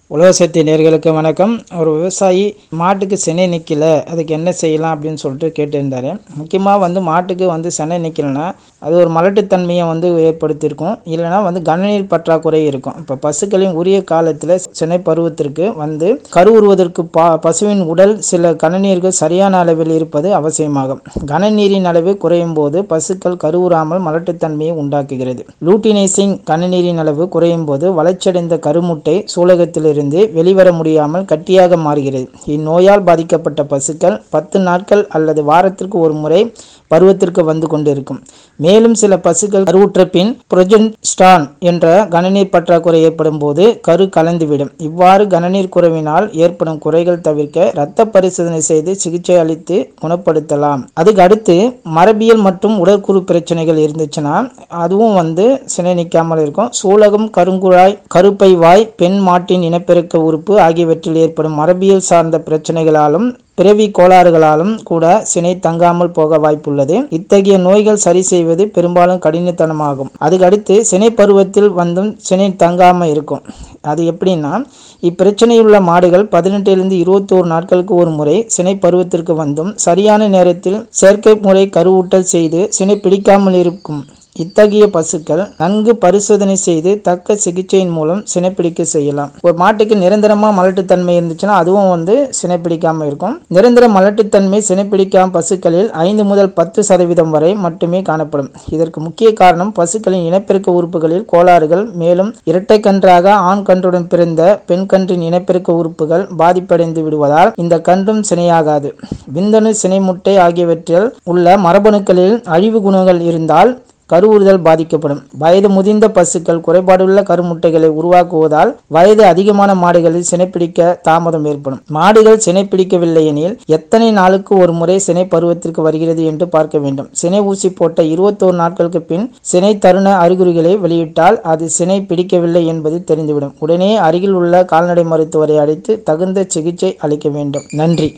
உலகசக்தி நேர்களுக்கு வணக்கம் ஒரு விவசாயி மாட்டுக்கு சினை நிற்கல அதுக்கு என்ன செய்யலாம் அப்படின்னு சொல்லிட்டு கேட்டிருந்தாரு முக்கியமாக வந்து மாட்டுக்கு வந்து சினை நிற்கலனா அது ஒரு மலட்டுத்தன்மையை வந்து ஏற்படுத்தியிருக்கும் இல்லைனா வந்து கனநீர் பற்றாக்குறை இருக்கும் இப்போ பசுக்களின் உரிய காலத்தில் சினை பருவத்திற்கு வந்து கருவுறுவதற்கு பா பசுவின் உடல் சில கனநீர்கள் சரியான அளவில் இருப்பது அவசியமாகும் கனநீரின் அளவு குறையும் போது பசுக்கள் கருவுறாமல் மலட்டுத்தன்மையை உண்டாக்குகிறது லூட்டினைசிங் கனநீரின் அளவு குறையும் போது வளர்ச்சியடைந்த கருமுட்டை சூலகத்திலிருந்து வெளிவர முடியாமல் கட்டியாக மாறுகிறது இந்நோயால் பாதிக்கப்பட்ட பசுக்கள் பத்து நாட்கள் அல்லது வாரத்திற்கு ஒரு முறை பருவத்திற்கு வந்து கொண்டிருக்கும் மேலும் சில பசுக்கள் கருவுற்ற பின் புரொஜென்ஸ்டான் என்ற கனநீர் பற்றாக்குறை ஏற்படும் போது கரு கலந்துவிடும் இவ்வாறு கனநீர் குறைவினால் ஏற்படும் குறைகள் தவிர்க்க இரத்த பரிசோதனை செய்து சிகிச்சை அளித்து குணப்படுத்தலாம் அதுக்கு அடுத்து மரபியல் மற்றும் உடற்குறு பிரச்சனைகள் இருந்துச்சுன்னா அதுவும் வந்து சினை நிற்காமல் இருக்கும் சூலகம் கருங்குழாய் கருப்பை வாய் பெண் மாட்டின் இனப்பெருக்க உறுப்பு ஆகியவற்றில் ஏற்படும் மரபியல் சார்ந்த பிரச்சனைகளாலும் பிறவி கோளாறுகளாலும் கூட சினை தங்காமல் போக வாய்ப்புள்ளது இத்தகைய நோய்கள் சரி செய்வது பெரும்பாலும் கடினத்தனமாகும் அதுக்கு அடுத்து சினை பருவத்தில் வந்தும் சினை தங்காம இருக்கும் அது எப்படின்னா இப்பிரச்சனையுள்ள மாடுகள் பதினெட்டிலிருந்து இருபத்தோரு நாட்களுக்கு ஒரு முறை சினை பருவத்திற்கு வந்தும் சரியான நேரத்தில் செயற்கை முறை கருவூட்டல் செய்து சினை பிடிக்காமல் இருக்கும் இத்தகைய பசுக்கள் நன்கு பரிசோதனை செய்து தக்க சிகிச்சையின் மூலம் சினைப்பிடிக்க செய்யலாம் ஒரு மாட்டுக்கு நிரந்தரமாக மலட்டுத்தன்மை இருந்துச்சுன்னா அதுவும் வந்து சினைப்பிடிக்காமல் இருக்கும் நிரந்தர மலட்டுத்தன்மை சினைப்பிடிக்காம பசுக்களில் ஐந்து முதல் பத்து சதவீதம் வரை மட்டுமே காணப்படும் இதற்கு முக்கிய காரணம் பசுக்களின் இனப்பெருக்க உறுப்புகளில் கோளாறுகள் மேலும் இரட்டை கன்றாக ஆண் கன்றுடன் பிறந்த பெண் கன்றின் இனப்பெருக்க உறுப்புகள் பாதிப்படைந்து விடுவதால் இந்த கன்றும் சினையாகாது விந்தணு சினை முட்டை ஆகியவற்றில் உள்ள மரபணுக்களில் அழிவு குணங்கள் இருந்தால் கருவுறுதல் பாதிக்கப்படும் வயது முதிர்ந்த பசுக்கள் குறைபாடுள்ள கருமுட்டைகளை உருவாக்குவதால் வயது அதிகமான மாடுகளில் சினைப்பிடிக்க தாமதம் ஏற்படும் மாடுகள் சினைப்பிடிக்கவில்லை எனில் எத்தனை நாளுக்கு ஒரு முறை சினை பருவத்திற்கு வருகிறது என்று பார்க்க வேண்டும் சினை ஊசி போட்ட இருபத்தோரு நாட்களுக்கு பின் சினை தருண அறிகுறிகளை வெளியிட்டால் அது சினை பிடிக்கவில்லை என்பது தெரிந்துவிடும் உடனே அருகில் உள்ள கால்நடை மருத்துவரை அழைத்து தகுந்த சிகிச்சை அளிக்க வேண்டும் நன்றி